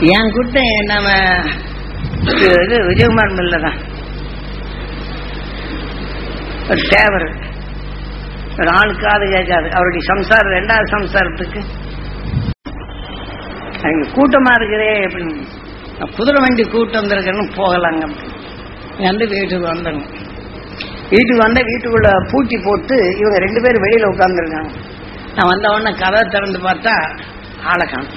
என் கூட்டம் நம்ம இது விஜயகுமார் மில்ல தான் ஒரு தேவர் ஒரு ஆளுக்கு காது கேட்காது அவருடைய சம்சாரம் ரெண்டாவது சம்சாரத்துக்கு அங்க கூட்டமா இருக்கிறே அப்படின்னு நான் குதிரை வண்டி கூட்டம் வந்திருக்கேன்னு போகலாங்க அப்படின்னு. வந்து வீட்டுக்கு வந்தேங்க வீட்டுக்கு வந்த வீட்டுக்குள்ள பூட்டி போட்டு இவங்க ரெண்டு பேரும் வெளியில உட்கார்ந்துருக்காங்க நான் வந்த உடனே கதை திறந்து பார்த்தா ஆளை காணும்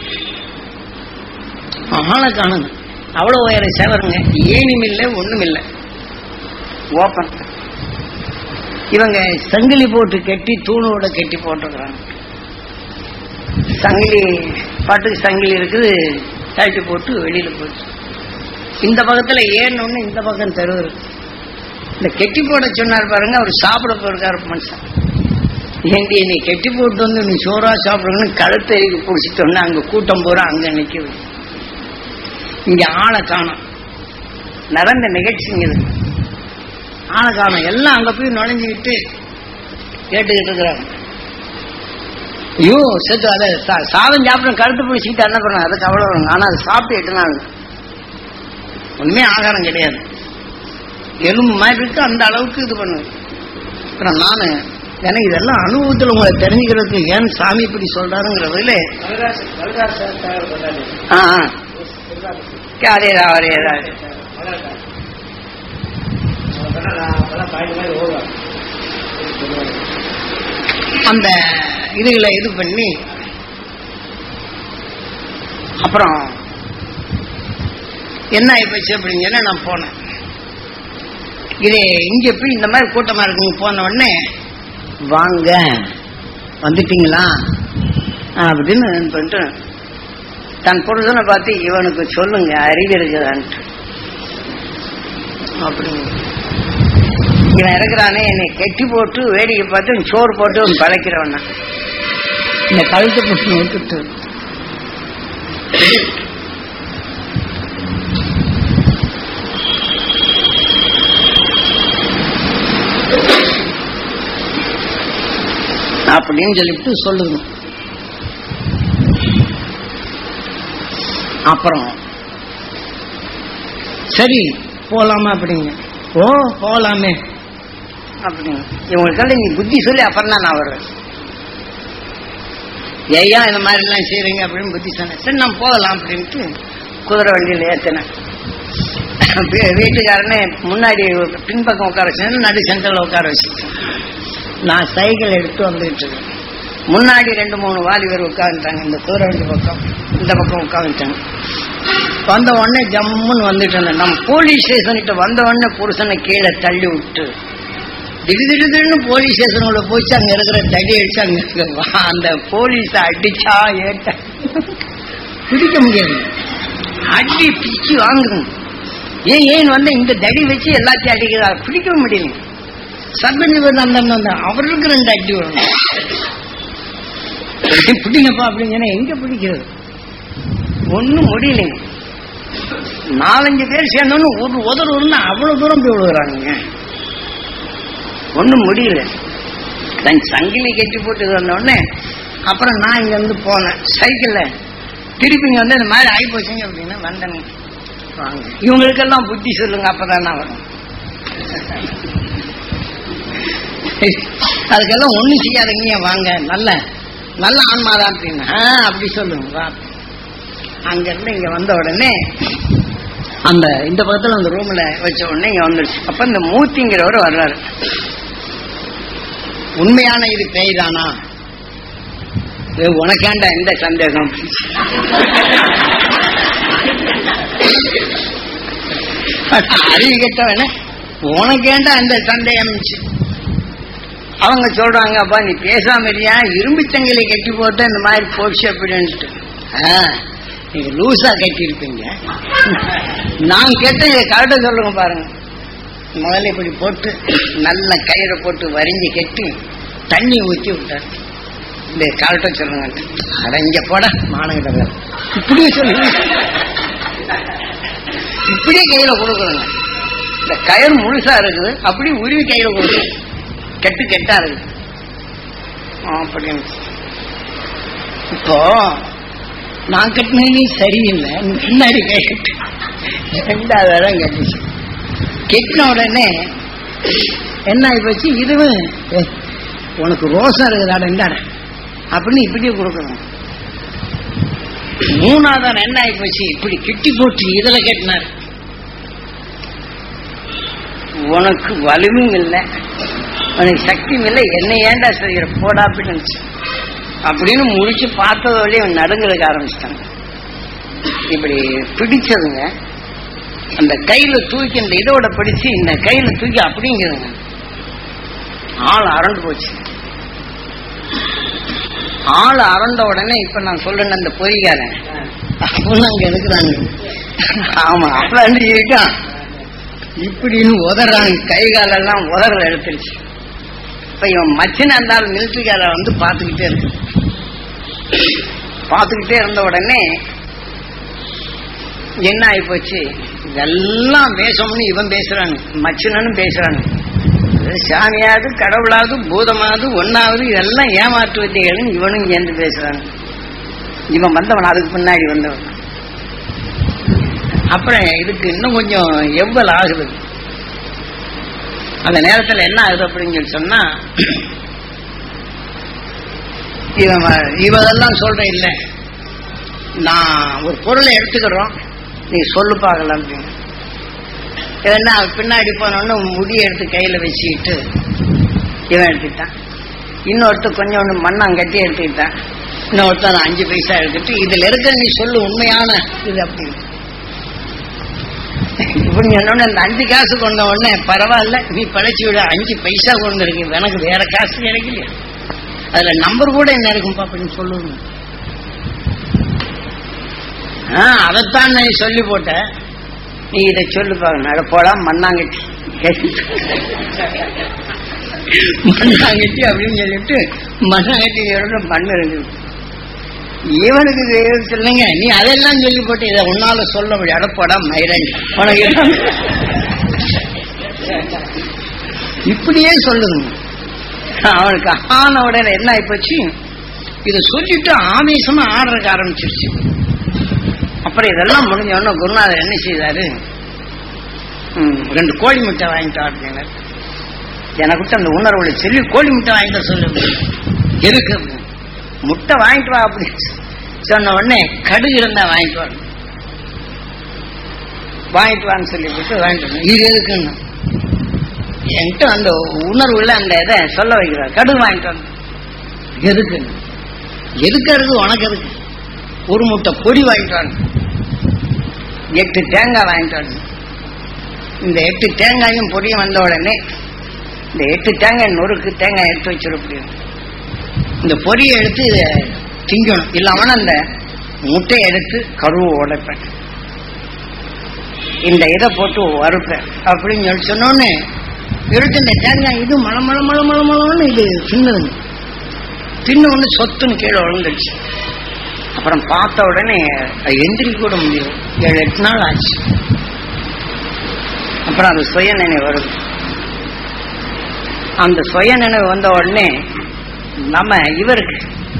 ஆளை காணுங்க அவ்வளவு உயர செவருங்க ஏனியும் இல்லை ஒண்ணும் இல்லை ஓப்பன் இவங்க சங்கிலி போட்டு கட்டி தூணோட கட்டி போட்டுக்கிறாங்க சங்கிலி பாட்டுக்கு சங்கிலி இருக்குது கழட்டி போட்டு வெளியில போச்சு இந்த பக்கத்துல ஏறணும்னு இந்த பக்கம் தெருவு இருக்கு இந்த கெட்டி போட சொன்னார் பாருங்க அவர் சாப்பிட போயிருக்காரு மனுஷன் ஏண்டி நீ கெட்டி போட்டு வந்து நீ சோறா சாப்பிடணும்னு கழுத்தறிக்கு பிடிச்சிட்டோன்னு அங்க கூட்டம் பூரா அங்க நிக்குது இங்க ஆளை காணும் நடந்த நிகழ்ச்சிங்க இது ஆளை காணும் எல்லாம் அங்க போய் நுழைஞ்சுக்கிட்டு கேட்டுக்கிட்டு இருக்கிறாங்க ஐயோ செத்து அதை சா- சாதம் சாப்பிட கழுத்து பிடிச்சிக்கிட்டு என்ன பண்ணுறாங்க அதுக்கு அவ்வளோ வருங்க ஆனால் அது சாப்பிட்டு எட்டு நாள் ஒண்ணுமே ஆகாரம் கிடையாது எலும்பு மாதிரி இருக்கு அந்த அளவுக்கு இது பண்ணுது அப்புறம் நானு எனக்கு இதெல்லாம் அனுபவத்தில் உங்களை தெரிஞ்சுக்கிறதுக்கு ஏன் சாமி இப்படி சொல்றாருங்கிறதுல ஆ ஆ. அதேதான் அதேதான் அந்த இதுகளை இது பண்ணி அப்புறம் என்ன ஆயிப்போச்சு அப்படின்னு சொன்னா நான் போனேன் இது இங்க போய் இந்த மாதிரி கூட்டமா இருக்குங்க போன உடனே வாங்க வந்துட்டீங்களா அப்படின்னு பண்ணிட்டு தன் பொருளை பார்த்து இவனுக்கு சொல்லுங்க அறிவு இருக்குதான்ட்டு அப்படிங்க இவன் இறக்குறானே என்னை கெட்டி போட்டு வேடிக்கை பார்த்து சோறு போட்டு அவன் பழைக்கிறவன் நான். இந்த கழுத்து புட்டு விட்டுட்டு அப்படின்னு சொல்லிட்டு சொல்லுங்க அப்புறம் சரி போலாமா அப்படிங்க ஓ போலாமே அப்படிங்க இவங்களுக்கெல்லாம் நீ புத்தி சொல்லி அப்புறம் தான் நான் வருவேன் ஐயா இந்த மாதிரி எல்லாம் செய்றீங்க அப்படின்னு புத்தி சொன்னேன் சரி நான் போகலாம் அப்படின்ட்டு குதிரை வண்டியில் ஏத்தினேன் வீ- வீட்டுக்காரனே முன்னாடி பின்பக்கம் உட்கார வச்சு நடு சென்டர்ல உட்கார வச்சுட்டேன் நான் சைக்கிள் எடுத்து வந்துட்டு இருக்கேன் முன்னாடி ரெண்டு மூணு வாலிபர் உட்காந்துட்டாங்க இந்த குதிரை வண்டி பக்கம் இந்த பக்கம் உட்காந்துட்டாங்க வந்த உடனே ஜம்முன்னு வந்துட்டு இருந்தேன் நம்ம போலீஸ் ஸ்டேஷன்கிட்ட வந்த உடனே புருஷனை கீழே தள்ளி விட்டு திடீர் திடீர்னு போலீஸ் ஸ்டேஷன் உள்ள போச்சு அங்க இருக்கிற தடி அடிச்சு அங்க இருக்கிற வா- அந்த போலீஸ் அடிச்சா ஏட்ட பிடிக்க முடியாது அடி பிச்சு வாங்குங்க ஏன் ஏன் வந்து இந்த தடி வச்சு எல்லாத்தையும் அடிக்கிறா பிடிக்க முடியல சர்பஞ்ச் அந்த அந்த அவருக்கு ரெண்டு அடி வரும் பிடிங்கப்பா அப்படின்னு சொன்னா எங்க பிடிக்கிறது ஒண்ணும் முடியலைங்க நாலஞ்சு பேர் சேர்ந்தோன்னு ஒரு உதறு உருன்னு அவ்வளவு தூரம் போய் விழுகிறாங்க ஒண்ணும் முடியல தன் சங்கிலி கட்டி போட்டு வந்த உடனே அப்புறம் நான் இங்க இருந்து போனேன் சைக்கிள்ல திருப்பி இங்க வந்து இந்த மாதிரி ஆகி போச்சுங்க அப்படின்னா வந்தேங்க வாங்க இவங்களுக்கெல்லாம் புத்தி சொல்லுங்க அப்பதான் நான் வரும் அதுக்கெல்லாம் ஒண்ணும் செய்யாதீங்க வாங்க நல்ல நல்ல ஆன்மாதான் அப்படின்னா "ஆ, அப்படி சொல்லுங்க வா அங்க இருந்து இங்க வந்த உடனே அந்த இந்த பக்கத்துல அந்த ரூம்ல வச்ச உடனே இங்க வந்துருச்சு அப்ப இந்த மூர்த்திங்கிறவர் வர்றாரு உண்மையான இது பேய் தானா இது உனக்கேண்டா எந்த சந்தேகம் அறிவு கேட்டவன உனக்கேண்டா எந்த சந்தேகம் அவங்க சொல்றாங்க அப்பா நீ பேசாம இருக்கியா இரும்பு சங்கிலி கட்டி போட்டு இந்த மாதிரி போச்சு அப்படின்ட்டு ஆ, நீங்க லூசா கட்டி இருப்பீங்க நான் கேட்ட இதை கரெக்டா சொல்லுங்க பாருங்க முதல்ல இப்படி போட்டு நல்ல கயிறை போட்டு வரிஞ்சு கட்டி தண்ணி ஊத்தி விட்டார் இந்த கரெக்டா சொல்லுங்க அட இங்க போட மானகிட்ட இப்படியே சொல்லுங்க இப்படியே கையில கொடுக்குறோங்க இந்த கயிறு முழுசா இருக்குது அப்படியே உருவி கையில கொடுக்குறோம் கெட்டு கெட்டா இருக்கு ஆ, அப்படின்னு இப்போ நான் கட்டினே சரியில்லை நீ பின்னாடி கேட்டு ரெண்டாவது இடம் கட்டிச்சு கெட்டின உடனே என்ன ஆகி போச்சு இதுவும் ஏய், உனக்கு ரோசா இருக்குதாடா இந்தாடா அப்படின்னு இப்படியே கொடுக்கணும் மூணாவது என்ன ஆகி போச்சு இப்படி கிட்டி போட்டு இதுல கட்டினார் உனக்கு வலிமையும் இல்லை உனக்கு சக்தியும் இல்லை என்ன ஏன்டா செய்கிற போடா அப்படின்னு நினைச்சு. அப்படின்னு முடிச்சு பார்த்ததோடய அவன் நடுங்கிறதுக்கு ஆரம்பிச்சிட்டாங்க இப்படி பிடிச்சதுங்க அந்த கையில தூக்கி இந்த இதோட பிடிச்சு இந்த கையில தூக்கி அப்படிங்கிறதுங்க ஆள் அரண்டு போச்சு ஆள் அரண்ட உடனே இப்ப நான் சொல்றேன் அந்த பொறிகாரன் அவன் அங்க இருக்கிறாங்க ஆமா அவன் இருக்கான் இப்படின்னு உதறான் கை காலெல்லாம் உதறல எடுத்துருச்சு இப்ப இவன் மச்சின இருந்தாலும் மிலிட்டரிக்கார வந்து பார்த்துக்கிட்டே இருக்கு பார்த்துக்கிட்டே இருந்த உடனே என்ன ஆகி போச்சு இதெல்லாம் பேசணும்னு இவன் பேசுறானு மச்சினனும் பேசுறானு இது சாமியாவது கடவுளாவது பூதமாவது ஒன்னாவது இதெல்லாம் ஏமாற்று வித்தைகள்னு இவனும் சேர்ந்து பேசுறான் இவன் வந்தவன் அதுக்கு பின்னாடி வந்தவன் அப்புறம் இதுக்கு இன்னும் கொஞ்சம் எவ்வளவு ஆகுது அந்த நேரத்துல என்ன ஆகுது அப்படின்னு சொல்லி சொன்னா இவன் வ- இவதெல்லாம் சொல்றேன் இல்ல நான் ஒரு பொருளை எடுத்துக்கிறோம் நீ சொல்லு பார்க்கலாம் அப்படின்னு ஏன்னா பின்னாடி போனோன்னு முடியை எடுத்து கையில வச்சுக்கிட்டு இவன் எடுத்துக்கிட்டான் இன்னொருத்தர் கொஞ்சம் ஒன்று மண்ணாம் கட்டி எடுத்துக்கிட்டான் இன்னொருத்தர் அஞ்சு பைசா எடுத்துட்டு இதுல இருக்க நீ சொல்லு உண்மையான இது அப்படின்னு இப்படி சொன்னோடனே இந்த அஞ்சு காசு கொண்ட உடனே பரவாயில்ல நீ பழைச்சி விட அஞ்சு பைசா கொண்டு இருக்கு எனக்கு வேற காசு கிடைக்கலையா அதுல நம்பர் கூட என்ன இருக்கும்பா அப்படின்னு சொல்லுங்க ஆ அதைத்தான் நீ சொல்லி போட்ட நீ இதை சொல்லு பாருங்க அட போடா மண்ணாங்கட்டி மண்ணாங்கட்டி அப்படின்னு சொல்லிட்டு மண்ணாங்கட்டி மண் இருக்கு இவனுக்கு இது சொல்லுங்க நீ அதெல்லாம் சொல்லி போட்டு இதை உன்னால சொல்ல முடியும் அடப்போடா மயிரன் உனக்கு என்ன? இப்படியே சொல்லுங்க அவனுக்கு ஆன உடனே என்ன ஆயிப்போச்சு இதை சொல்லிட்டு ஆவேசமா ஆடுறதுக்கு ஆரம்பிச்சிருச்சு அப்புறம் இதெல்லாம் முடிஞ்ச உடனே குருநாதர் என்ன செய்தாரு ம், ரெண்டு கோழி முட்டை வாங்கிட்டு வா அப்படின்னாரு எனக்கிட்ட அந்த உணர்வுல சொல்லி கோழி முட்டை வாங்கிட்டு வர சொல்லு எதுக்கு அப்படின்னு. முட்டை வாங்கிட்டு வா அப்படின்னு சொன்ன உடனே கடுகு இருந்தா வாங்கிட்டு வா வாங்கிட்டு வான்னு சொல்லி போட்டு வாங்கிட்டு வந்தேன். இது எதுக்குன்னு என்கிட்ட அந்த உணர்வுல அந்த இதை சொல்ல வைக்கிறார் கடுகு வாங்கிட்டு வந்து எதுக்குன்னு எதுக்கு இருக்கு உனக்கு எதுக்கு ஒரு முட்டை பொடி வாங்கிட்டு வாங்க எட்டு தேங்காய் வாங்கிட்டு வந்து இந்த எட்டு தேங்காயும் பொடியும் வந்த உடனே இந்த எட்டு தேங்காய் நொறுக்கு தேங்காய் எடுத்து வச்சிட முடியும் இந்த பொரியை எடுத்து இதை திங்கணும் இல்லாம அந்த முட்டையை எடுத்து கருவை உடைப்பேன் இந்த இதை போட்டு வறுப்பேன் அப்படின்னு சொல்லி சொன்னோடனே எடுத்து இந்த தேங்காய் இது மழை மழை மழை மழை மழைன்னு இது தின்னுதுங்க தின்னு ஒன்று சொத்துன்னு கீழே விழுந்துடுச்சு அப்புறம் பார்த்த உடனே அது எந்திரிக்க கூட முடியும் ஏழு எட்டு நாள் ஆச்சு அப்புறம் அது சுய நினைவு வருது அந்த சுய நினைவு வந்த உடனே நம்ம இவருக்கு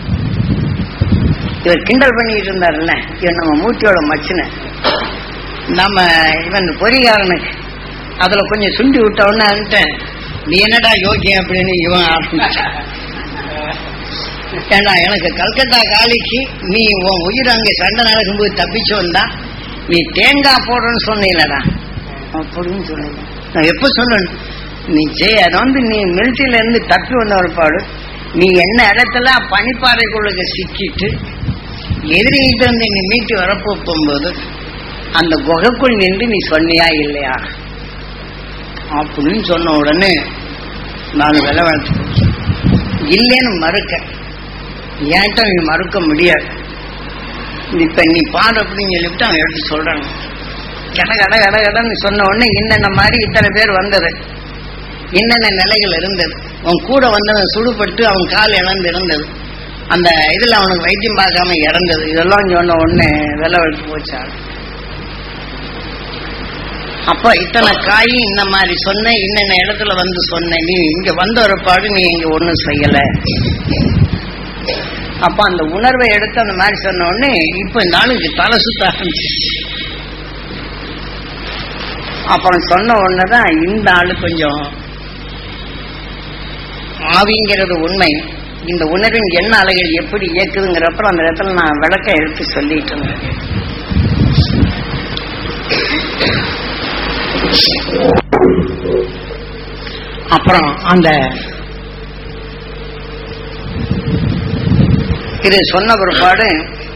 இவர் கிண்டல் பண்ணிட்டு இருந்தாருல்ல இவன் நம்ம மூர்த்தியோட மச்சின நம்ம இவன் பொறிகாரனுக்கு அதுல கொஞ்சம் சுண்டி விட்ட உடனே வந்துட்டேன் நீ என்னடா யோக்கியம் அப்படின்னு இவன் ஆரம்பிச்சான் ஏண்டா எனக்கு கல்கத்தா காலிக்கு நீ உன் உயிர் அங்கே சண்டை நடக்கும்போது தப்பிச்சு வந்தா நீ தேங்காய் போடுறன்னு சொன்னீங்களடா அப்படின்னு சொன்னீங்க நான் எப்ப சொல்லணும் நீ செய்ய அது வந்து நீ மிலிட்டரியில இருந்து தப்பி வந்த ஒரு பாடு நீ என்ன இடத்துல பனிப்பாறைக்குள்ள சிக்கிட்டு எதிரிகிட்ட இருந்து நீ மீட்டு வரப்போ போகும்போது அந்த குகைக்குள் நின்று நீ சொன்னியா இல்லையா அப்படின்னு சொன்ன உடனே நான் விலை வளர்த்து போச்சு இல்லைன்னு மறுக்க ஏன்ட்ட நீ மறுக்க முடியாது இப்ப நீ பாடு அப்படின்னு சொல்லிவிட்டு அவன் எடுத்து சொல்றாங்க கட கட கட கடன்னு சொன்ன உடனே இன்னென்ன மாதிரி இத்தனை பேர் வந்தது என்னென்ன நிலைகள் இருந்தது அவன் கூட வந்தவன் சுடுபட்டு அவன் கால் இழந்து இருந்தது அந்த இதுல அவனுக்கு வைத்தியம் பார்க்காம இறந்தது இதெல்லாம் சொன்ன உடனே விலை எடுத்து போச்சா அப்ப இத்தனை காய் இந்த மாதிரி சொன்ன இன்னென்ன இடத்துல வந்து சொன்ன நீ இங்க வந்த ஒரு பாடு நீ இங்க ஒண்ணும் செய்யல அப்ப அந்த உணர்வை எடுத்து அந்த மாதிரி சொன்ன உடனே இப்ப இந்த ஆளுக்கு தலை சுத்த ஆரம்பிச்சிருச்சு அப்புறம் சொன்ன உடனேதான் இந்த ஆளு கொஞ்சம் ஆவிங்கிறது உண்மை இந்த உணர்வின் எண்ண அலைகள் எப்படி இயக்குதுங்கிறப்ப அந்த இடத்துல நான் விளக்க எடுத்து சொல்லிட்டு இருந்தேன் அப்புறம் அந்த இது சொன்ன பிற்பாடு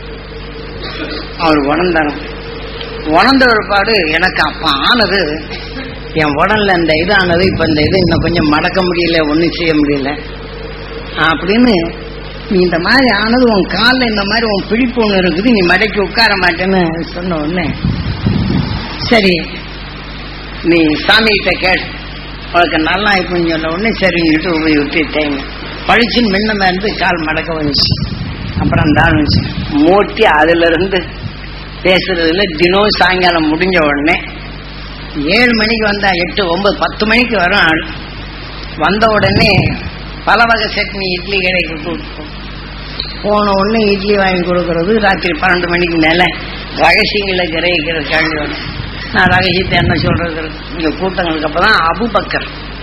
அவர் உணர்ந்தாங்க உணர்ந்த பிற்பாடு எனக்கு அப்ப ஆனது என் உடல்ல இந்த இது ஆனது இப்ப இந்த இது இன்னும் கொஞ்சம் மடக்க முடியல ஒண்ணும் செய்ய முடியல அப்படின்னு நீ இந்த மாதிரி ஆனது உன் காலில் இந்த மாதிரி உன் பிடிப்பு ஒண்ணு இருக்குது நீ மடக்கி உட்கார மாட்டேன்னு சொன்ன உடனே சரி நீ சாமி கிட்ட கேள் உனக்கு நல்லா ஆயிப்புன்னு சொன்ன உடனே சரின்னுட்டு போய் விட்டுட்டேன் பழிச்சின்னு மின்ன இருந்து கால் மடக்க வந்துச்சு அப்புறம் அந்த ஆள் வந்துச்சு மூட்டி அதுல இருந்து பேசுறதுல தினம் சாயங்காலம் முடிஞ்ச உடனே ஏழு மணிக்கு வந்தா எட்டு ஒன்பது பத்து மணிக்கு வரும் ஆள் வந்த உடனே பல வகை சட்னி இட்லி கடைக்கு கொடுப்போம் போன உடனே இட்லி வாங்கி கொடுக்கறது ராத்திரி பன்னெண்டு மணிக்கு மேல ரகசியங்களை கிரகிக்கிறதுக்காண்டி வரும் நான் ரகசியத்தை என்ன சொல்றது இங்க கூட்டங்களுக்கு அப்பதான் அபுபக்கர்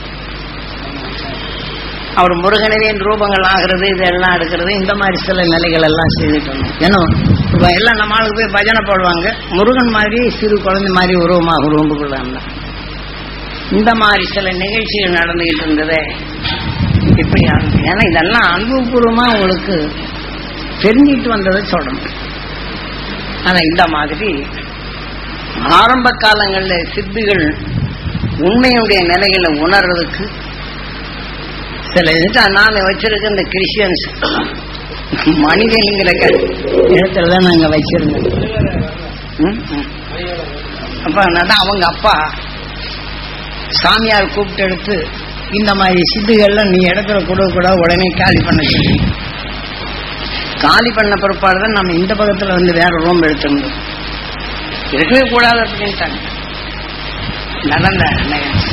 அவர் முருகனவின் ரூபங்கள் ஆகிறது இதெல்லாம் எடுக்கிறது இந்த மாதிரி சில நிலைகள் எல்லாம் செய்துட்டு வந்தோம் ஏன்னா இப்ப எல்லாம் நம்ம ஆளுக்கு போய் பஜனை போடுவாங்க முருகன் மாதிரி சிறு குழந்தை மாதிரி உருவமாக ரூம்புக்குள்ள இருந்தான் இந்த மாதிரி சில நிகழ்ச்சிகள் நடந்துகிட்டு இருந்ததே இப்படி ஆகுது. ஏன்னா இதெல்லாம் அனுபவபூர்வமா உங்களுக்கு தெரிஞ்சிட்டு வந்ததை சொல்லணும் ஆனா இந்த மாதிரி ஆரம்ப காலங்கள்ல சித்துகள் உண்மையுடைய நிலைகளை உணர்றதுக்கு சில இதுக்கு நான் வச்சிருக்க இந்த கிறிஸ்டியன்ஸ் மனிதனுங்கிற இடத்துல தான் நாங்க வச்சிருந்தோம் ம், ம். அப்ப அதான் அவங்க அப்பா சாமியார் கூப்பிட்டு எடுத்து இந்த மாதிரி சித்துகள்லாம் நீ இடத்துல கொடுக்க கூட உடனே காலி பண்ண சொல்லி காலி பண்ண பிற்பாடு தான் நம்ம இந்த பக்கத்துல வந்து வேற ரூம் எடுத்திருந்தோம் இருக்கவே கூடாது அப்படின்ட்டாங்க நடந்த நிகழ்ச்சி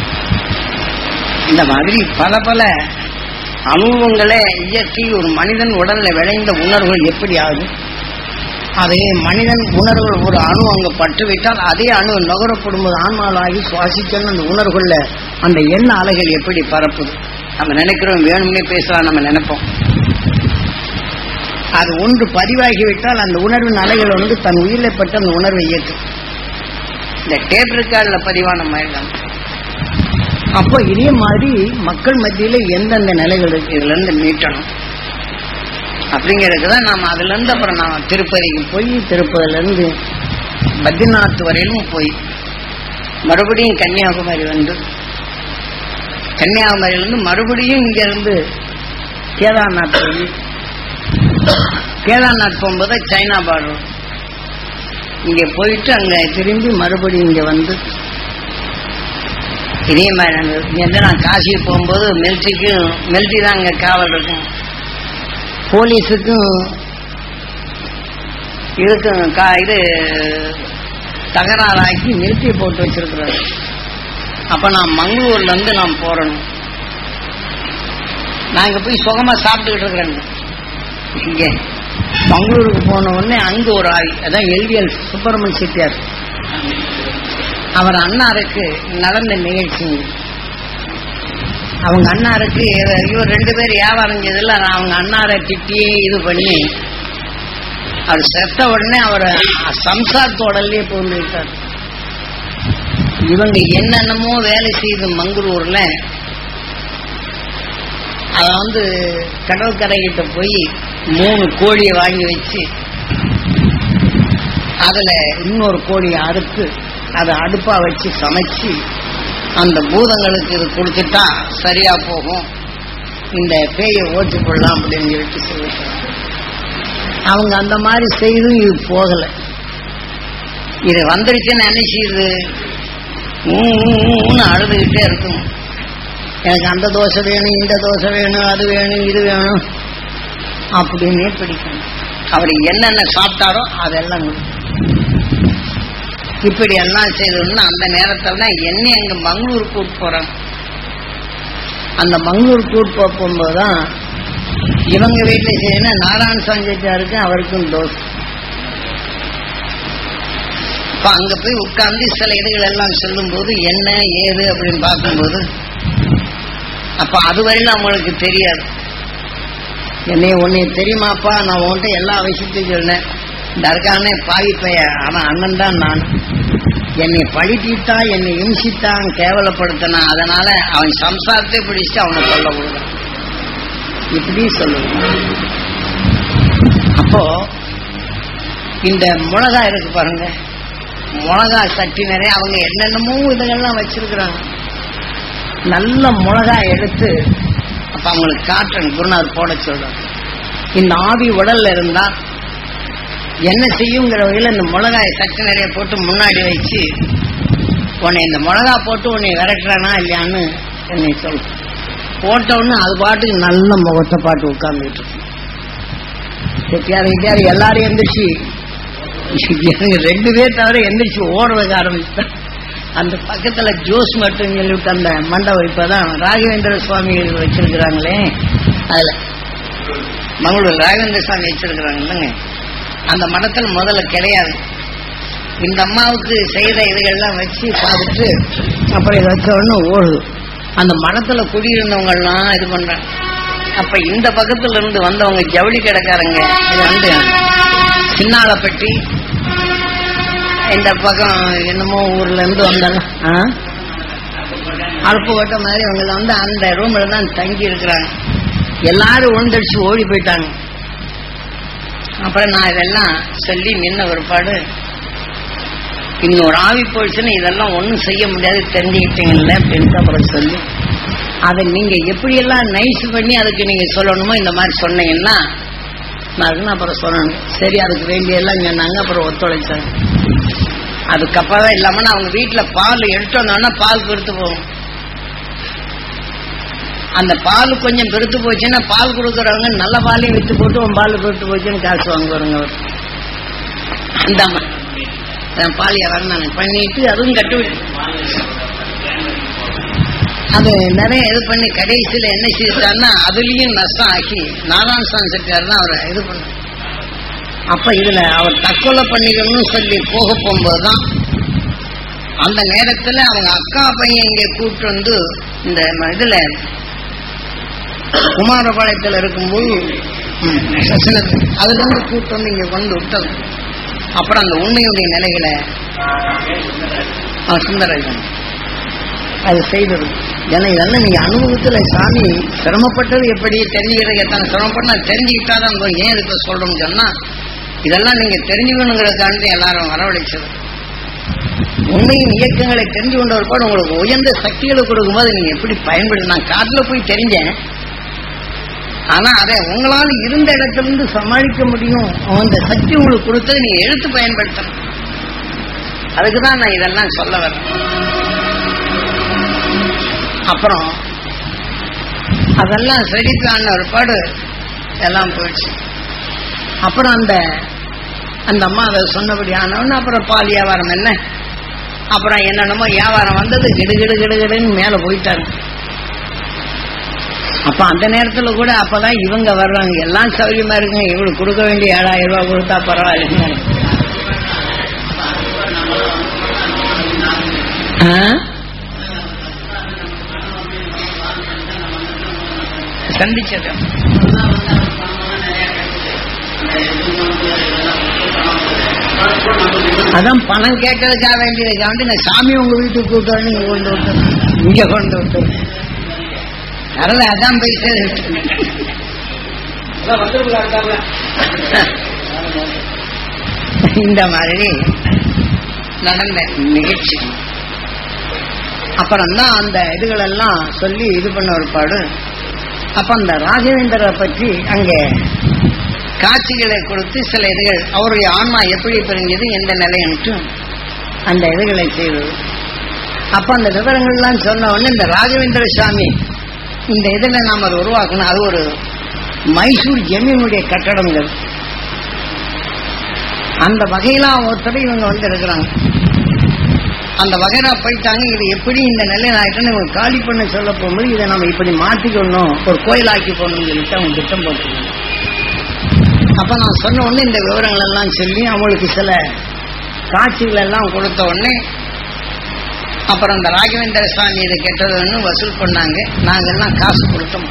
இந்த மாதிரி பல பல அனுபவங்களை இயற்றி ஒரு மனிதன் உடல்ல விளைந்த உணர்வுகள் எப்படி ஆகும் அதே மனிதன் உணர்வுகள் ஒரு அணு அங்க பட்டுவிட்டால் அதே அணு நுகரப்படும் போது ஆன்மாவாகி சுவாசிக்கணும் அந்த உணர்வுகள்ல அந்த எண்ண அலைகள் எப்படி பரப்புது நம்ம நினைக்கிறோம் வேணும்னே பேசலாம் நம்ம நினைப்போம் அது ஒன்று பதிவாகிவிட்டால் அந்த உணர்வின் அலைகள் வந்து தன் உயிரில் பட்டு அந்த உணர்வை இயக்கும் இந்த டேப் ரெக்கார்டில் பதிவான மாதிரி தான் அப்போ இதே மாதிரி மக்கள் மத்தியில எந்தெந்த நிலைகள் இருக்கு இதுல இருந்து மீட்டணும் அப்படிங்கிறதுக்கு தான் நாம அதுல இருந்து அப்புறம் நாம திருப்பதிக்கு போய் திருப்பதில இருந்து பத்ரிநாத் வரையிலும் போய் மறுபடியும் கன்னியாகுமரி வந்து கன்னியாகுமரியில இருந்து மறுபடியும் இங்க இருந்து கேதார்நாத் போய் கேதார்நாத் போகும்போது சைனா பார்டர் இங்க போயிட்டு அங்க திரும்பி மறுபடியும் இங்க வந்து இதே மாதிரி நடந்தது இங்க இருந்து நான் காசி போகும்போது மிலிட்ரிக்கும் மிலிட்ரி தான் அங்க காவல் இருக்கும் போலீஸுக்கும் இதுக்கும் கா இது தகராறாக்கி மிலிட்ரி போட்டு வச்சிருக்கிறாரு அப்ப நான் மங்களூர்ல இருந்து நான் போறணும் நாங்க போய் சுகமா சாப்பிட்டுக்கிட்டு இருக்கிறேங்க இங்க மங்களூருக்கு போன உடனே அங்க ஒரு ஆவி அதான் எல்விஎல் சுப்பிரமணிய செட்டியார் அவர் அண்ணாருக்கு நடந்த நிகழ்ச்சி அவங்க அண்ணாருக்கு இவர் இவர் ரெண்டு பேர் வியாபாரம் செய்ததில்ல அவங்க அண்ணாரை திட்டி இது பண்ணி அவர் செத்த உடனே அவரை சம்சாரத்தோடலே போந்து விட்டார் இவங்க என்னென்னமோ வேலை செய்து மங்களூர்ல அத வந்து கடற்கரை கிட்ட போய் மூணு கோழியை வாங்கி வச்சு அதுல இன்னொரு கோழியை அறுத்து அதை அடுப்பா வச்சு சமைச்சு அந்த பூதங்களுக்கு இது கொடுத்துட்டா சரியா போகும் இந்த பேயை ஓட்டு கொள்ளலாம் அப்படின்னு சொல்லிட்டு சொல்லிட்டாங்க அவங்க அந்த மாதிரி செய்தும் இது போகல இது வந்துருச்சுன்னு நினைச்சு இது ஊன்னு அழுதுகிட்டே இருக்கும் எனக்கு அந்த தோசை வேணும் இந்த தோசை வேணும் அது வேணும் இது வேணும் அப்படின்னே பிடிக்கணும் அவர் என்னென்ன சாப்பிட்டாரோ அதெல்லாம் கொடுக்கும். இப்படி எல்லாம் செய்தோம்னா அந்த நேரத்தில் தான் என்னை அங்க மங்களூர் கூட்டு போறாங்க அந்த மங்களூர் கூட்டு போகும்போது தான் இவங்க வீட்டுல செய்யணும் நாராயண சாஞ்சாருக்கு அவருக்கும் தோஷம் இப்ப அங்க போய் உட்கார்ந்து சில இதுகள் எல்லாம் சொல்லும் போது என்ன ஏது அப்படின்னு பார்க்கும்போது அப்ப அதுவரையிலும் அவங்களுக்கு தெரியாது என்னை உன்னை தெரியுமாப்பா நான் உன்கிட்ட எல்லா விஷயத்தையும் சொன்னேன் இந்த இருக்கானே பாவி பைய அவன் அண்ணன் தான் நான் என்னை பழித்திட்டான் என்னை இம்சித்தான் கேவலப்படுத்தினான் அதனால அவன் சம்சாரத்தை பிடிச்சிட்டு அவனை சொல்ல விடுறான் இப்படி சொல்லுவான் அப்போ இந்த மிளகா இருக்கு பாருங்க மிளகா சட்டி நிறைய அவங்க என்னென்னமோ இதுகள்லாம் வச்சிருக்கிறாங்க நல்ல மிளகா எடுத்து அப்ப அவங்களுக்கு காற்றன் குருநாதர் போட சொல்றாங்க இந்த ஆவி உடல்ல இருந்தா என்ன செய்யுங்கிற வகையில இந்த மிளகாயை சட்டி நிறைய போட்டு முன்னாடி வச்சு உன்னை இந்த மிளகா போட்டு உன்னை விரட்டுறானா இல்லையான்னு என்னை சொல் போட்ட உடனே அது பாட்டுக்கு நல்ல முகத்தை பாட்டு உட்கார்ந்துட்டு இருக்கு செட்டியார் கிட்டியார் எல்லாரும் எந்திரிச்சு எனக்கு ரெண்டு பேர் தவிர எந்திரிச்சு ஓடுறதுக்கு ஆரம்பிச்சுட்டான் அந்த பக்கத்துல ஜோஸ் மட்டும் சொல்லிவிட்டு அந்த மண்டபம் இப்பதான் ராகவேந்திர சுவாமி வச்சிருக்கிறாங்களே அதுல மங்களூர் ராகவேந்திர சுவாமி வச்சிருக்கிறாங்க இல்லைங்க அந்த மடத்துல முதல்ல கிடையாது இந்த அம்மாவுக்கு செய்த இதுகள்லாம் வச்சு பார்த்துட்டு அப்புறம் இதை வச்ச உடனே ஓடுது அந்த மடத்துல குடியிருந்தவங்க எல்லாம் இது பண்றாங்க அப்ப இந்த பக்கத்துல இருந்து வந்தவங்க ஜவுளி கடைக்காரங்க இது வந்து சின்னாலப்பட்டி இந்த பக்கம் என்னமோ ஊர்ல இருந்து வந்தாங்க அழுப்பு ஓட்ட மாதிரி அவங்க வந்து அந்த ரூம்ல தான் தங்கி இருக்கிறாங்க எல்லாரும் உழுந்தடிச்சு ஓடி போயிட்டாங்க அப்புறம் நான் இதெல்லாம் சொல்லி நின்ன ஒருபாடு இன்னொரு ஆவி போயிடுச்சுன்னு இதெல்லாம் ஒன்றும் செய்ய முடியாது தெரிஞ்சுக்கிட்டீங்கல்ல அப்படின்னு அப்புறம் சொல்லி அதை நீங்க எப்படியெல்லாம் நைஸ் பண்ணி அதுக்கு நீங்க சொல்லணுமோ இந்த மாதிரி சொன்னீங்கன்னா நான் அதுக்கு அப்புறம் சொல்லணும் சரி அதுக்கு வேண்டிய எல்லாம் சொன்னாங்க அப்புறம் ஒத்துழைச்சாங்க அதுக்கப்புறம் இல்லாம அவங்க வீட்டுல பால் எடுத்து வந்தோம்னா பால் பெருத்து போகும் அந்த பால் கொஞ்சம் பெருத்து போச்சுன்னா பால் கொடுக்கறவங்க நல்ல பாலையும் வித்து போட்டு உன் பால் பெருத்து போச்சுன்னு காசு வாங்குவாருங்க அவர் அந்த பால் யாராவது நான் பண்ணிட்டு அதுவும் கட்டு அது நிறைய இது பண்ணி கடைசியில என்ன செய்தாருன்னா அதுலயும் நஷ்டம் ஆக்கி நாராயணசாமி செட்டியார் தான் அவரை இது பண்ண அப்ப இதுல அவர் தற்கொலை பண்ணிக்கணும்னு சொல்லி போக போகும்போதுதான் அந்த நேரத்துல அவங்க அக்கா பையன் இங்க கூப்பிட்டு வந்து இந்த ம- இதுல குமாரபாளையத்துல இருக்கும்போது ம், சசினத்து, அதுல இருந்து கூப்பிட்டு வந்து இங்க கொண்டு விட்டது அப்புறம் அந்த உண்மையுடைய நிலைகளை ஆ, சுந்தரராஜன் அது செய்தது ஏன்னா இதெல்லாம் நீங்க அனுபவத்துல சாமி சிரமப்பட்டது எப்படி தெரிஞ்சுக்கிறது எத்தனை சிரமப்பட்டு அது தெரிஞ்சுக்கிட்டாதான் அங்க ஏன் இதுக்கு சொல்றோம்னு சொன்னா இதெல்லாம் நீங்க தெரிஞ்சுக்கணுங்கிறதுக்காண்டி எல்லாரும் வரவழைச்சது உண்மையின் இயக்கங்களை தெரிஞ்சு கொண்ட ஒருபாடு உங்களுக்கு உயர்ந்த சக்திகளை கொடுக்கும்போது நீங்க எப்படி பயன்படுத்த நான் காட்டுல போய் தெரிஞ்சேன் ஆனா அதை உங்களால இருந்த இடத்துல இருந்து சமாளிக்க முடியும் அந்த சக்தி உங்களுக்கு கொடுத்தது நீங்க எழுத்து பயன்படுத்தணும் அதுக்குதான் நான் இதெல்லாம் சொல்ல வரேன் அப்புறம் அதெல்லாம் செடிக்கான ஒரு பாடு எல்லாம் போயிடுச்சு அப்புறம் அந்த அந்த அம்மா அதை சொன்னபடி ஆனவொன்னு அப்புறம் பால் வியாபாரம் என்ன அப்புறம் என்னென்னமோ வியாபாரம் வந்தது கிடு கிடு கிடு கிடுன்னு மேல போயிட்டாரு அப்ப அந்த நேரத்துல கூட அப்பதான் இவங்க வர்றாங்க எல்லாம் சௌரியமா இருக்குங்க இவங்களுக்கு கொடுக்க வேண்டிய ஏழாயிரம் ரூபாய் கொடுத்தா பரவாயில்லைங்க ஆ? சந்திச்சது அதான் பணம் கேட்டதுக்காக வேண்டியதுக்காக வேண்டி நான் சாமி உங்க வீட்டுக்கு கூட்டு வந்து இங்க கொண்டு விட்டேன் இங்க கொண்டு விட்டேன் அதனால அதான் பேசுறது இந்த மாதிரி நடந்த நிகழ்ச்சி அப்புறம் தான் அந்த இதுகளெல்லாம் சொல்லி இது பண்ண ஒருபாடு அப்ப அந்த ராஜவேந்தரை பற்றி அங்கே காட்சிகளை கொடுத்து சில இதுகள் அவருடைய ஆன்மா எப்படி பிரிஞ்சது எந்த நிலைன்ட்டு அந்த இதுகளை செய்தது அப்ப அந்த விவரங்கள்லாம் சொன்ன உடனே இந்த ராகவேந்திர சாமி இந்த இதுல நாம அதை உருவாக்கணும் அது ஒரு மைசூர் ஜமீனுடைய கட்டடங்கள் அந்த வகையில ஒருத்தர் இவங்க வந்து இருக்கிறாங்க அந்த வகைரா போயிட்டாங்க இது எப்படி இந்த நிலையில ஆயிட்டுன்னு இவங்க காலி பண்ண சொல்ல போகும்போது இதை நம்ம இப்படி மாத்திக்கணும் ஒரு கோயிலாக்கி போகணும்னு சொல்லிட்டு அவங்க திட்டம் போட்டுருக்காங்க அப்ப நான் சொன்ன உடனே இந்த விவரங்கள் எல்லாம் சொல்லி அவங்களுக்கு சில காட்சிகள் எல்லாம் கொடுத்த உடனே அப்புறம் இந்த ராகவேந்திர சுவாமி இதை கெட்டதுன்னு வசூல் பண்ணாங்க நாங்க எல்லாம் காசு கொடுத்தோம்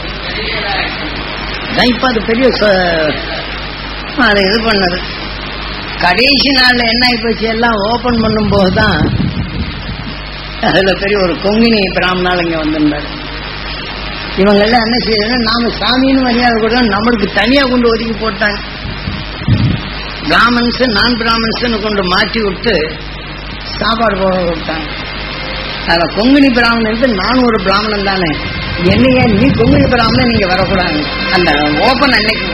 அதான் இப்ப அது பெரிய ச- அதை இது பண்ணது கடைசி நாள்ல என்ன ஆயிப்போச்சு எல்லாம் ஓபன் பண்ணும் போதுதான் அதுல பெரிய ஒரு கொங்கினி பிராமணால் இங்க வந்திருந்தாரு இவங்க எல்லாம் என்ன செய்யணும் நாம சாமின்னு மரியாதை கூட நம்மளுக்கு தனியா கொண்டு ஒதுக்கி போட்டாங்க பிராமன்ஸ் நான் பிராமன்ஸ் கொண்டு மாற்றி விட்டு சாப்பாடு போட விட்டாங்க அதுல கொங்குனி பிராமணனுக்கு நானும் ஒரு பிராமணன் தானே என்னைய நீ கொங்குனி பிராமணன் நீங்க வரக்கூடாது அந்த ஓபன் அன்னைக்கு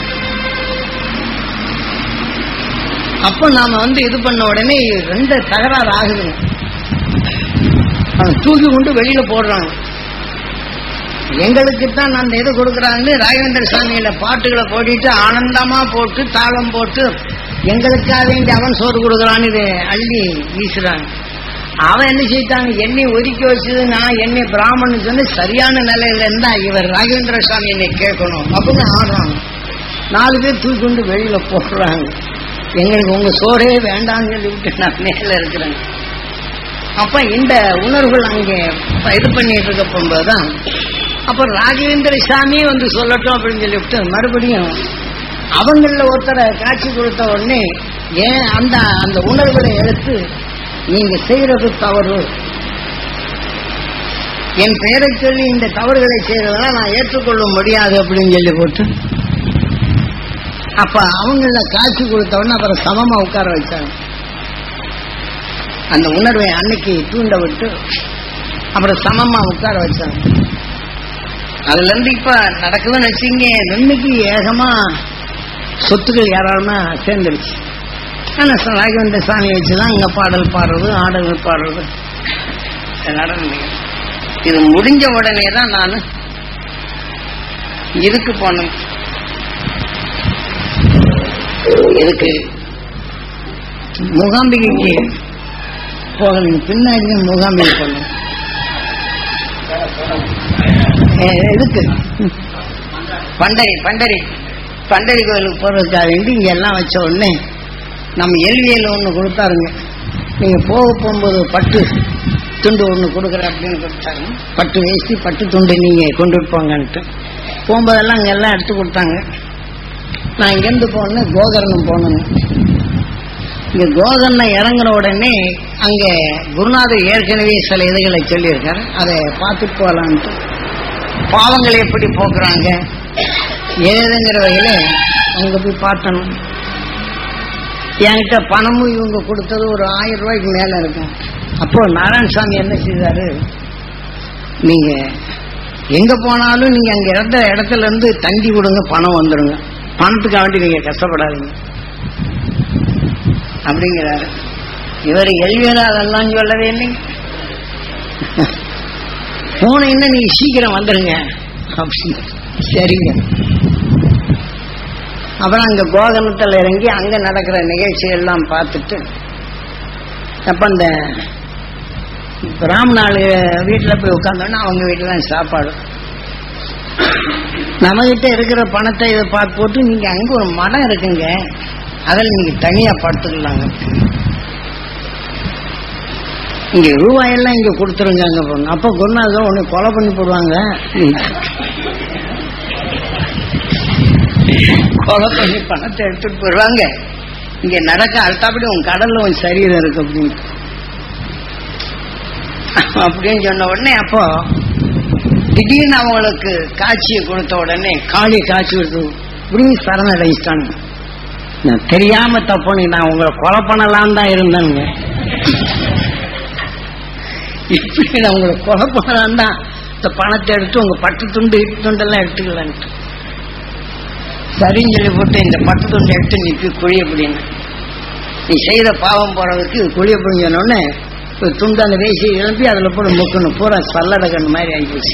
அப்போ நாம வந்து இது பண்ண உடனே ரெண்டு தகராறு ஆகுதுங்க அவன் தூக்கி கொண்டு வெளியில போடுறாங்க எங்களுக்கு தான் அந்த இது கொடுக்குறாங்கன்னு ராகவேந்திர சாமியில பாட்டுகளை போட்டுட்டு ஆனந்தமா போட்டு தாளம் போட்டு எங்களுக்காக வேண்டி அவன் சோறு கொடுக்குறான்னு இது அள்ளி வீசுறாங்க அவன் என்ன செய்தாங்க என்னை ஒதுக்கி வச்சது நான் என்னை பிராமணன் சொல்லி சரியான நிலையில இருந்தா இவர் ராகவேந்திர சாமி என்னை கேட்கணும் அப்படின்னு ஆடுறாங்க நாலு பேர் தூக்கி கொண்டு வெளியில போடுறாங்க எங்களுக்கு உங்க சோறே வேண்டாம்னு சொல்லிவிட்டு நான் மேல இருக்கிறேன் அப்ப இந்த உணர்வுகள் அங்கே இது பண்ணிட்டு இருக்க போகும்போதுதான் அப்ப ராகவேந்திர சாமி வந்து சொல்லட்டும் அப்படின்னு சொல்லிவிட்டு மறுபடியும் அவங்கள ஒருத்தரை காட்சி கொடுத்த உடனே ஏன் அந்த அந்த உணர்வுகளை எடுத்து நீங்க செய்யறது தவறு என் பெயரை சொல்லி இந்த தவறுகளை செய்யறதெல்லாம் நான் ஏற்றுக்கொள்ள முடியாது அப்படின்னு சொல்லி போட்டு அப்ப அவங்கள காட்சி கொடுத்த உடனே அப்புறம் சமமா உட்கார வச்சாங்க அந்த உணர்வை அன்னைக்கு தூண்ட விட்டு அப்புறம் சமமா உட்கார வச்சாங்க அதுல இருந்து இப்ப நடக்குதுன்னு வச்சுங்க இன்னைக்கு ஏகமா சொத்துக்கள் யாராலுமே சேர்ந்துருச்சு ஆனா ராகவேந்திர சாமி வச்சுதான் இங்க பாடல் பாடுறது ஆடல்கள் பாடுறது இது நடந்தது இது முடிஞ்ச உடனே தான் நான் இதுக்கு போனேன் இதுக்கு மூகாம்பிகைக்கு போகணும் பின்னாடி தான் மூகாம்பிகை போகணும் இதுக்கு பண்டரி பண்டரி பண்டரி கோயிலுக்கு போறதுக்காக வேண்டி இங்க எல்லாம் வச்ச உடனே நம்ம எல்வியில் ஒன்று கொடுத்தாருங்க நீங்க போக போகும்போது பட்டு துண்டு ஒன்று கொடுக்குறேன் அப்படின்னு கொடுத்தாங்க பட்டு வேஷ்டி பட்டு துண்டு நீங்க கொண்டுட்டு போங்கன்ட்டு போகும்போதெல்லாம் அங்க எல்லாம் எடுத்து கொடுத்தாங்க நான் இங்கேருந்து போனேன் கோகர்ணம் போனேங்க இங்க கோகர்ணம் இறங்குற உடனே அங்க குருநாதர் ஏற்கனவே சில இதுகளை சொல்லியிருக்காரு அதை பார்த்துட்டு போகலான்ட்டு பாவங்களை எப்படி போக்குறாங்க ஏதுங்கிற வகையில அங்க போய் பார்த்தணும் என்கிட்ட பணமும் இவங்க கொடுத்தது ஒரு ஆயிரம் ரூபாய்க்கு மேல இருக்கும் அப்போ நாராயணசாமி என்ன செய்தாரு நீங்க எங்க போனாலும் நீங்க அங்க இருந்த இடத்துல இருந்து தண்டி கொடுங்க பணம் வந்துருங்க பணத்துக்காக வேண்டி நீங்க கஷ்டப்படாதீங்க அப்படிங்கிறாரு இவர் எல்வியரா அதெல்லாம் சொல்லவே இல்லைங்க போனீங்கன்னா நீங்க சீக்கிரம் வந்துருங்க அப்படின்னு சரிங்க அப்புறம் அங்க கோகனத்தில் இறங்கி அங்க நடக்கிற நிகழ்ச்சிகள் எல்லாம் பார்த்துட்டு அப்ப அந்த பிராமணாளு வீட்டுல போய் உட்காந்தோன்னா அவங்க வீட்டுல தான் சாப்பாடு நம்ம கிட்ட இருக்கிற பணத்தை இதை பார்த்து போட்டு நீங்க அங்க ஒரு மடம் இருக்குங்க அதில் நீங்க தனியா படுத்துக்கலாங்க இங்க ரூபாயெல்லாம் இங்க கொடுத்துருங்க அங்க போங்க அப்ப குருநாதர் உன்னை கொலை பண்ணி போடுவாங்க கொலை பண்ணி பணத்தை எடுத்துட்டு போடுவாங்க இங்க நடக்க அடுத்தாப்படி உன் கடல்ல உன் சரீரம் இருக்கு அப்படின்னு அப்படின்னு சொன்ன உடனே அப்போ திடீர்னு அவங்களுக்கு காட்சியை கொடுத்த உடனே காளி காட்சி கொடுத்து இப்படி சரணடைச்சிட்டாங்க நான் தெரியாம தப்பு நான் உங்களை கொலை பண்ணலாம் தான் இருந்தேங்க இப்படி நான் உங்களை கொலை பண்ணலாம் தான் இந்த பணத்தை எடுத்து உங்க பட்டு துண்டு இட்டு துண்டெல்லாம் எடுத்துக்கலான்ட்டு சரின்னு சொல்லி போட்டு இந்த பட்டு துண்டை எடுத்து நீ போய் குழி அப்படின்னு நீ செய்த பாவம் போறதுக்கு இது குழி அப்படின்னு சொன்னோடனே ஒரு துண்டு அந்த வேசி எழுப்பி அதுல போட்டு முக்கணும் பூரா சல்லடை கண்ணு மாதிரி ஆகிப்போச்சு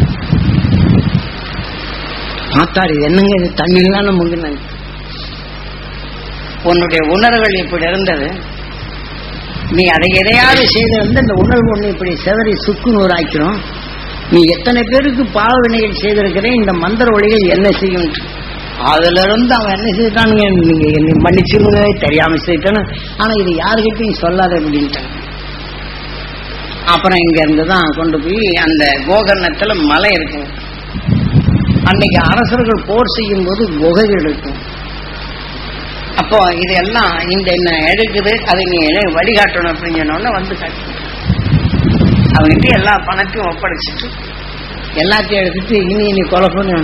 பார்த்தாரு இது என்னங்க இது தண்ணியிலான முங்கினாங்க உன்னுடைய உணர்வுகள் இப்படி இருந்தது நீ அதை எதையாவது செய்திருந்து இந்த உணர்வு ஒண்ணு இப்படி செதறி சுக்கு நூறாக்கிறோம் நீ எத்தனை பேருக்கு பாவ வினைகள் செய்திருக்கிறேன் இந்த மந்திர ஒளிகள் என்ன செய்யும் அதுல இருந்து அவன் என்ன செய்தானுங்க நீங்க என்னை மன்னிச்சிருங்க தெரியாம செய்யிட்டானு ஆனா இது யாருக்கிட்டையும் சொல்லாத அப்படின்ட்டாங்க அப்புறம் இங்க இருந்து தான் கொண்டு போய் அந்த கோகர்ணத்துல மலை இருக்குங்க அன்னைக்கு அரசர்கள் போர் செய்யும் போது குகைகள் இருக்கும் அப்போ இதெல்லாம் இந்த என்ன எடுக்குது அதை நீ வழிகாட்டணும் அப்படின்னு சொன்னோடனே வந்து காட்டு அவங்ககிட்ட எல்லா பணத்தையும் ஒப்படைச்சிட்டு எல்லாத்தையும் எடுத்துட்டு இனி இனி கொலை பண்ணி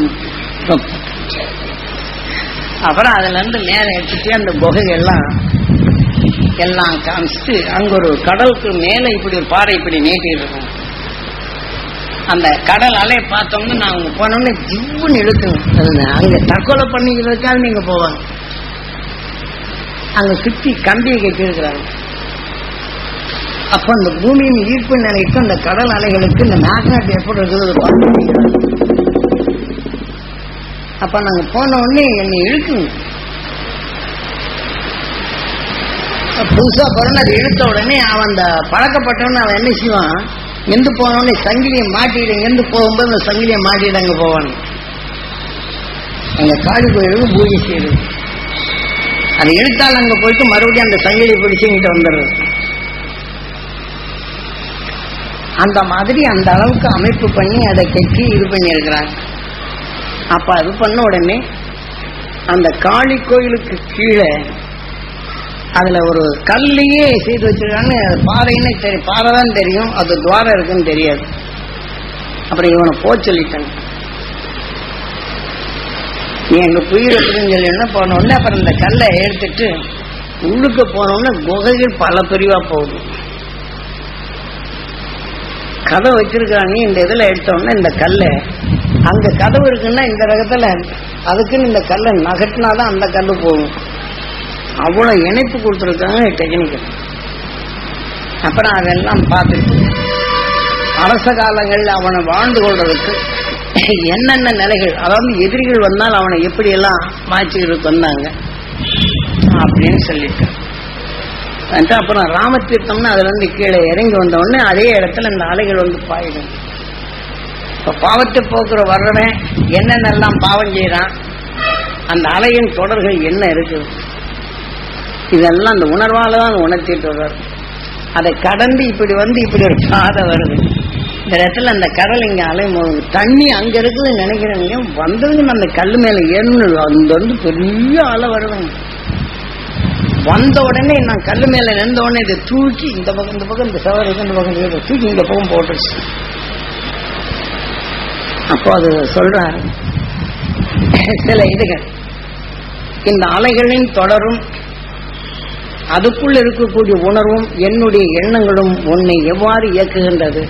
அப்புறம் அதுல இருந்து நேரம் எடுத்துட்டு அந்த குகை எல்லாம் எல்லாம் காமிச்சிட்டு அங்க ஒரு கடலுக்கு மேல இப்படி ஒரு பாறை இப்படி நீட்டி இருக்கும் அந்த கடல் அலையை பார்த்தோம்னா நான் அங்க போனோம்னு ஜிவ்வுன்னு இழுக்குங்க அதுங்க அங்க தற்கொலை பண்ணிக்கிறதுக்காக நீங்க போவாங்க அங்க சுத்தி கம்பியை கட்டி இருக்கிறாங்க அப்ப அந்த பூமியின் ஈர்ப்பு நிலைக்கு அந்த கடல் அலைகளுக்கு இந்த மேக்னட் எப்படி இருக்குது அது பார்த்து அப்ப நாங்க போன உடனே என்னை இழுக்குங்க புதுசா பிறந்த அது இழுத்த உடனே அவன் அந்த பழக்கப்பட்டவன அவன் என்ன செய்வான் எந்து போனோடனே சங்கிலியை மாட்டிடு எந்து போகும்போது அந்த சங்கிலியை மாட்டிட்டு அங்க போவான் அங்க காளி கோயிலுக்கு பூஜை செய்யுது அதை இழுத்தால் அங்க போயிட்டு மறுபடியும் அந்த சங்கிலியை பிடிச்சு இங்கிட்ட வந்துடுறது அந்த மாதிரி அந்த அளவுக்கு அமைப்பு பண்ணி அதை கெட்டி இது பண்ணி இருக்கிறாங்க அப்ப அது பண்ண உடனே அந்த காளி கோயிலுக்கு கீழே அதுல ஒரு கல்லையே செய்து வச்சிருக்காங்க அது பாறைன்னு தெரியும் பாறை தான் தெரியும் அது துவாரம் இருக்குன்னு தெரியாது அப்புறம் இவனை போ சொல்லிட்டாங்க நீ எங்க புயிர் இருக்குன்னு சொல்லி என்ன போன உடனே அப்புறம் இந்த கல்லை எடுத்துட்டு உள்ளுக்கு போன உடனே குகைகள் பல பிரிவா போகுது கதவு வச்சிருக்காங்க இந்த இதுல எடுத்த உடனே இந்த கல்லை அங்க கதவு இருக்குன்னா இந்த ரகத்துல அதுக்குன்னு இந்த கல்லை நகட்டினாதான் அந்த கல்லு போகும் அவ்வளவு இணைப்பு கொடுத்துருக்காங்க டெக்னிக்கல் அப்புறம் அதெல்லாம் பார்த்துட்டு அரச காலங்களில் அவனை வாழ்ந்து கொள்றதுக்கு என்னென்ன நிலைகள் அதாவது எதிரிகள் வந்தால் அவனை எப்படி எல்லாம் மாற்றிக்கிட்டு வந்தாங்க அப்படின்னு சொல்லிட்டு வந்துட்டு அப்புறம் ராமதீர்த்தம்னு அதுல இருந்து கீழே இறங்கி வந்த உடனே அதே இடத்துல இந்த அலைகள் வந்து பாயிடும் இப்ப பாவத்தை போக்குற வர்றவன் என்னென்னலாம் பாவம் செய்யறான் அந்த அலையின் தொடர்கள் என்ன இருக்குது இதெல்லாம் அந்த உணர்வால தான் உணர்த்திட்டு வர்றார் அதை கடந்து இப்படி வந்து இப்படி ஒரு பாதை வருது இந்த இடத்துல அந்த கடல் இங்க அலை போகுது தண்ணி அங்க இருக்குதுன்னு நினைக்கிறேங்க வந்ததுங்க அந்த கல் மேல ஏறணும் அந்த வந்து பெரிய அலை வருதுங்க வந்த உடனே நான் கல்லு மேல நின்ற உடனே இதை தூக்கி இந்த பக்கம் இந்த பக்கம் இந்த சவர் இருக்கு இந்த பக்கம் இதை தூக்கி இந்த பக்கம் போட்டுருச்சு அப்போ அது சொல்றாரு சில இதுகள் இந்த அலைகளின் தொடரும் அதுக்குள் இருக்கக்கூடிய உணர்வும் என்னுடைய எண்ணங்களும் உன்னை எவ்வாறு இயக்குகின்றது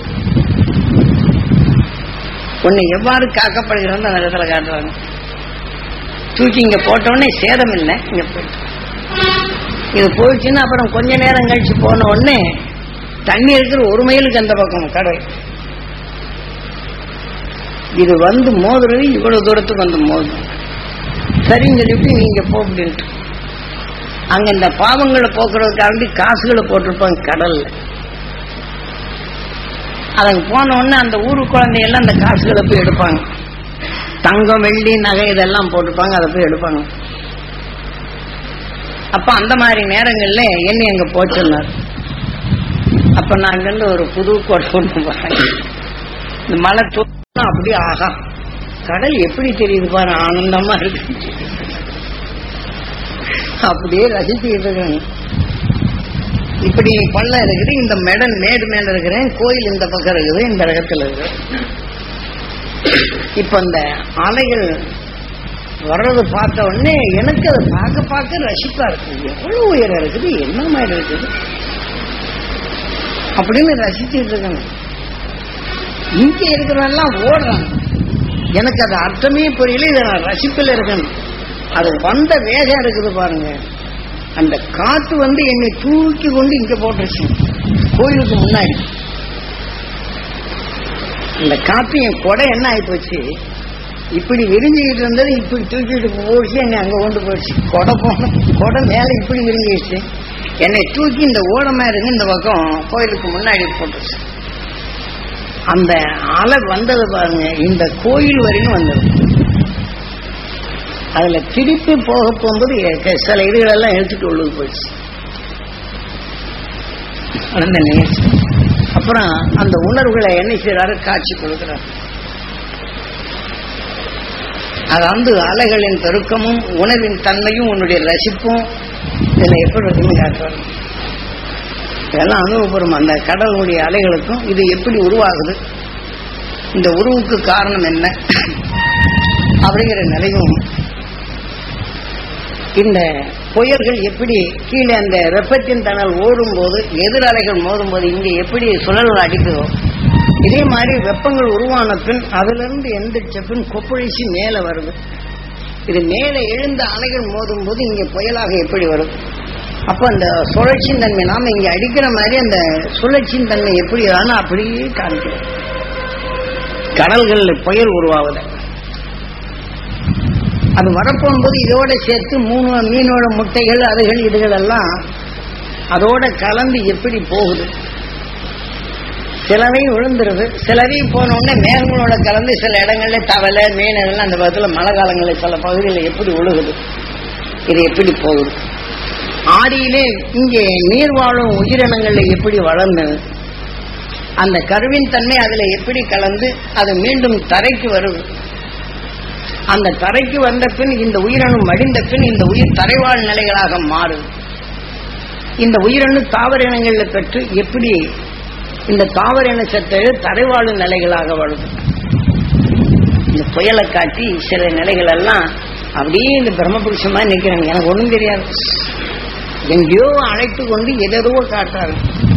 உன்னை எவ்வாறு காக்கப்படுகிறது அந்த இடத்துல காட்டுறாங்க தூக்கி இங்க போட்டோடனே சேதம் இல்லை இங்க போயிட்டு இது போயிடுச்சுன்னா அப்புறம் கொஞ்ச நேரம் கழிச்சு போன உடனே தண்ணி இருக்கிற ஒரு மைலுக்கு அந்த பக்கம் கடல் இது வந்து மோதுறது இவ்வளவு தூரத்துக்கு வந்து மோதும் சரின்னு சொல்லிட்டு நீங்க போ அப்படின்ட்டு அங்க இந்த பாவங்களை போக்குறதுக்காண்டி காசுகளை போட்டிருப்பாங்க கடல்ல அதுக்கு போன உடனே அந்த ஊரு குழந்தையெல்லாம் அந்த காசுகளை போய் எடுப்பாங்க தங்கம் வெள்ளி நகை இதெல்லாம் போட்டிருப்பாங்க அதை போய் எடுப்பாங்க அப்ப அந்த மாதிரி நேரங்கள்ல என்ன அங்க போச்சுன்னார் அப்ப நான் அங்கிருந்து ஒரு புது கோட்டை கொண்டு போறேன் இந்த மலை தூக்கம் அப்படியே ஆகா கடல் எப்படி தெரியுது பாரு ஆனந்தமா இருக்கு அப்படியே ரசிச்சுக்கிட்டு இருக்கேன் இப்படி பள்ளம் இருக்குது இந்த மெடன் மேடு மேல இருக்கிறேன் கோயில் இந்த பக்கம் இருக்குது இந்த இடத்துல இருக்கு இப்ப இந்த அலைகள் வர்றது பார்த்த உடனே எனக்கு அதை பார்க்க பார்க்க ரசிப்பா இருக்கு எவ்வளவு உயரம் இருக்குது என்ன மாதிரி இருக்குது அப்படின்னு ரசிச்சுட்டு இருக்கணும் இங்க இருக்கிறவெல்லாம் ஓடுறாங்க எனக்கு அது அர்த்தமே புரியல இதை நான் ரசிப்பில் இருக்கணும் அது வந்த வேகம் இருக்குது பாருங்க அந்த காத்து வந்து என்னை தூக்கி கொண்டு இங்க போட்டுருச்சு கோயிலுக்கு முன்னாடி அந்த காத்து என் கொடை என்ன ஆகி போச்சு இப்படி விரிஞ்சுக்கிட்டு இருந்தது இப்படி தூக்கிட்டு போச்சு என்னை அங்க கொண்டு போயிடுச்சு கொடை போன கொடை மேல இப்படி விரிஞ்சிடுச்சு என்னை தூக்கி இந்த ஓடமா இருந்து இந்த பக்கம் கோயிலுக்கு முன்னாடி போட்டுச்சு அந்த அலை வந்தது பாருங்க இந்த கோயில் வரையும் வந்தது அதுல திருப்பி போக போகும்போது எ- சில இதுகளெல்லாம் எடுத்துட்டு உள்ளுக்கு போயிடுச்சு அந்த நிகழ்ச்சி அப்புறம் அந்த உணர்வுகளை என்ன செய்யறாரு காட்சி கொடுக்கிறார் அது வந்து அலைகளின் பெருக்கமும் உணவின் தன்மையும் உன்னுடைய ரசிப்பும் இதுல எப்படி இருக்குன்னு காட்டுறாரு இதெல்லாம் அனுபவப்படும் அந்த கடலுடைய அலைகளுக்கும் இது எப்படி உருவாகுது இந்த உருவுக்கு காரணம் என்ன அப்படிங்கிற நிலையும் இந்த புயல்கள் எப்படி கீழே அந்த வெப்பத்தின் தணல் ஓடும் போது எதிரலைகள் மோதும் போது இங்கே எப்படி சுழல்கள் அடிக்குதோ இதே மாதிரி வெப்பங்கள் உருவான பின் அதிலிருந்து எந்திரிச்ச பின் கொப்பளிச்சு மேலே வருது இது மேலே எழுந்த அலைகள் மோதும் போது இங்கே புயலாக எப்படி வரும் அப்போ அந்த சுழற்சியின் தன்மை நாம இங்க அடிக்கிற மாதிரி அந்த சுழற்சியின் தன்மை எப்படி ஆனா அப்படியே காமிக்கிறோம் கடல்கள் புயல் உருவாகுது அது வரப்போகும்போது இதோட சேர்த்து மூணு மீனோட முட்டைகள் அதுகள் இதுகள் எல்லாம் அதோட கலந்து எப்படி போகுது சிலவை விழுந்துருது சிலவை போன உடனே மேகங்களோட கலந்து சில இடங்கள்ல தவளை மீனெல்லாம் அந்த பக்கத்துல மழை காலங்களில் சில பகுதிகளில் எப்படி ஒழுகுது இது எப்படி போகுது ஆடியிலே இங்கே நீர் வாழும் உயிரினங்கள்ல எப்படி வளர்ந்தது அந்த கருவின் தன்மை அதுல எப்படி கலந்து அது மீண்டும் தரைக்கு வருது அந்த தரைக்கு வந்த பின் இந்த உயிரணு மடிந்த பின் இந்த உயிர் தரைவாழ் நிலைகளாக மாறுது இந்த உயிரணு தாவர இனங்கள்ல பெற்று எப்படி இந்த தாவர இன சத்து தரைவாழும் நிலைகளாக வழுது இந்த புயலை காட்டி சில நிலைகள் எல்லாம் அப்படியே இந்த பிரம்மபுருஷமா நிக்கிறாங்க எனக்கு ஒண்ணும் தெரியாது எங்கேயோ அழைத்து கொண்டு எதோ காட்டுறாரு